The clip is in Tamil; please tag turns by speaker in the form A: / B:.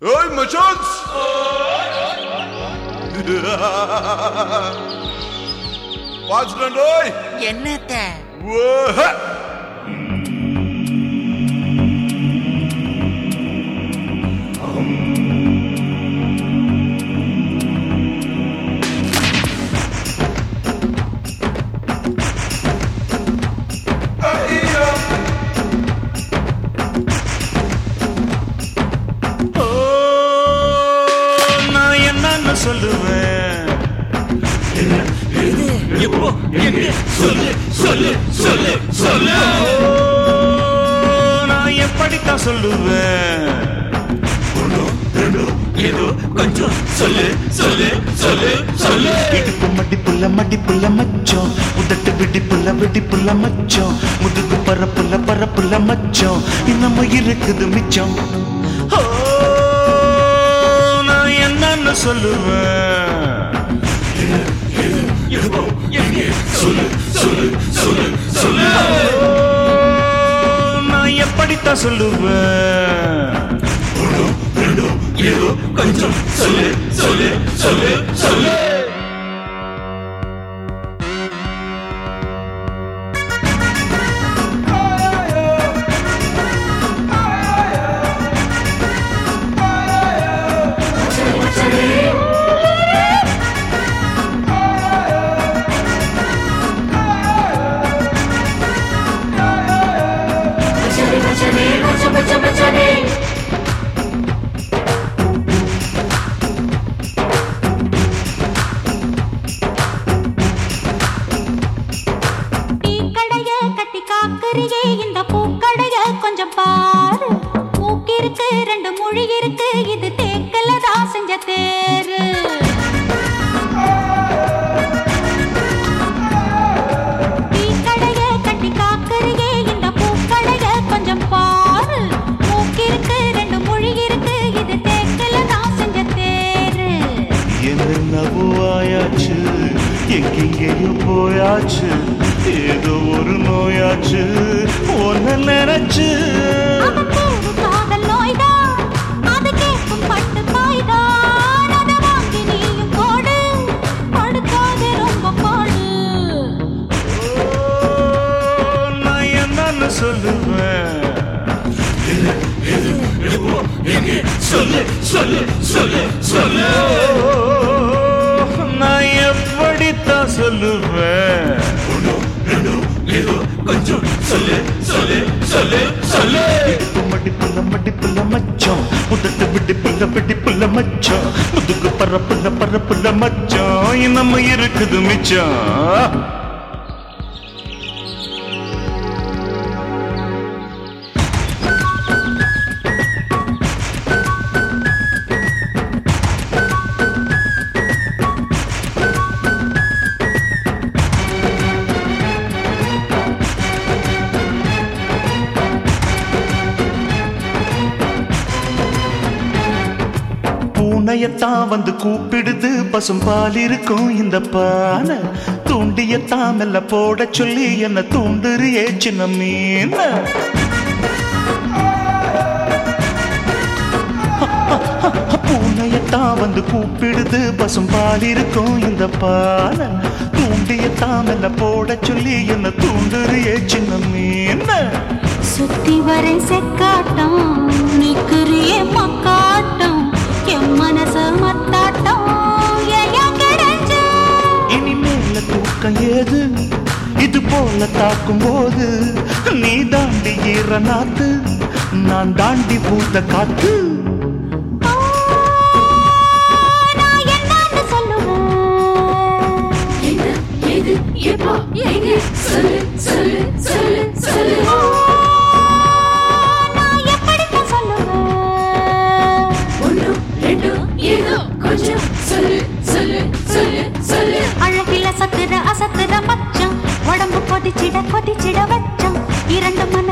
A: Oj, machans! பார்த்துட்டேன் டோய்
B: என்னத்த
A: ஓஹ!
C: ஓ, நான் என்னன்னு சொல்லுவேன்
D: எப்போ எங்க சொல்லு சொல்லு சொல்லு சொல்லு
C: ஓ, நான் எப்படித்தான் சொல்லுவேன்
D: ஏதோ கொஞ்சம் சொல்லு சொல்லு சொல்லு சொல்லு
C: இடுப்பு மடிப்புள்ள மடிப்புள்ள மச்சம் உதட்டு விடிப்புள்ள விடிப்புள்ள மச்சம் முதுகு பரப்புள்ள பரப்புள்ள மச்சம் இன்னும் இருக்குது மிச்சம் ஓ, நான் என்னன்னு சொல்லுவேன்
D: எப்போ எங்க சொல்லு சொல்லு சொல்லு சொல்லு
C: நான் எப்படித்தான் சொல்லுவேன்
D: ஏதோ கொஞ்சம் சொல்லு சொல்லு சொல்லு சொல்லு
E: மச்சனே மச்சனே மச்ச மச்ச மச்சனே
F: டீக்கடைய கட்டி காக்கறியே இந்த பூக்கடைய கொஞ்சம் பாரு மூக்கிருக்கு ரெண்டு மொழி இருக்கு இது தேக்கல தான் செஞ்ச தேரு டீக்கடைய கட்டி காக்கறியே இந்த பூக்கடைய கொஞ்சம் பாரு மூக்கிருக்கு ரெண்டு மொழி இருக்கு இது தேக்கல தான் செஞ்ச தேரு
C: என்னென்னவோ ஆயாச்சு எங்கெங்கேயோ போயாச்சு ஏதோ ஒரு நோயாச்சு ஒன்னு நினைச்சு
F: அவன் பேரு காதல் நோய்தான். அது கேட்கும் பட்டு பாய்தான். அதை வாங்கி நீயும் போடு. படுக்காதே ரொம்ப பாடு.
C: ஓ, நான் என்னன்னு சொல்லுவேன்
D: எப்போ எங்க சொல்லு சொல்லு சொல்லு சொல்லு
C: ஓ, நான் எப்படித்தான் சொல்லுவேன்
D: ஏதோ கொஞ்சம் சொல்லு சொல்லு சொல்லு சொல்லு
C: இடுப்பு மடிப்புள்ள மடிப்புள்ள மச்சம் உதட்டு விடிப்புள்ள விடிப்புள்ள மச்சம் முதுகு பரப்புள்ள பரப்புள்ள மச்சம் இன்னும் இருக்குது மிச்சம் பூனையத்தான் வந்து கூப்பிடுது பசும்பால் இருக்கும் இந்த பானை தூண்டியத்தான் மெல்ல போட சொல்லி என்ன தூண்டுறியே சின்ன மீன் பூனையத்தான் வந்து கூப்பிடுது பசும்பால் இருக்கும் இந்த பானை தூண்டியத்தான் மெல்ல போட சொல்லி என்ன தூண்டுறியே சின்ன மீன்
F: சுத்தி வரேன் செக்காட்டம் நிக்கிறியே மக்காட்டம் என் மனசு மத்தாட்டம் ஏயா கிடைச்சு
C: இனிமேல தூக்கம் ஏது இது போல தாக்கும் போது நீ தாண்டி ஈர நாத்து நான் தாண்டி பூத்த காத்து
F: நான் என்னன்னு சொல்லுவேன்
E: என்ன எது எப்போ எங்க சொல்லு சொல்லு சொல்லு சொல்லு
F: நான் எப்படித்தான் சொல்லுவேன்
E: ஒண்ணு ரெண்டு ஏதோ கொஞ்சம் சொல்லு சொல்லு சொல்லு சொல்லு
F: அழகில சத்துற அசத்துற மச்சம் உடம்பு கொதிச்சிட கொதிச்சிட வச்சம் இரண்டு மனசு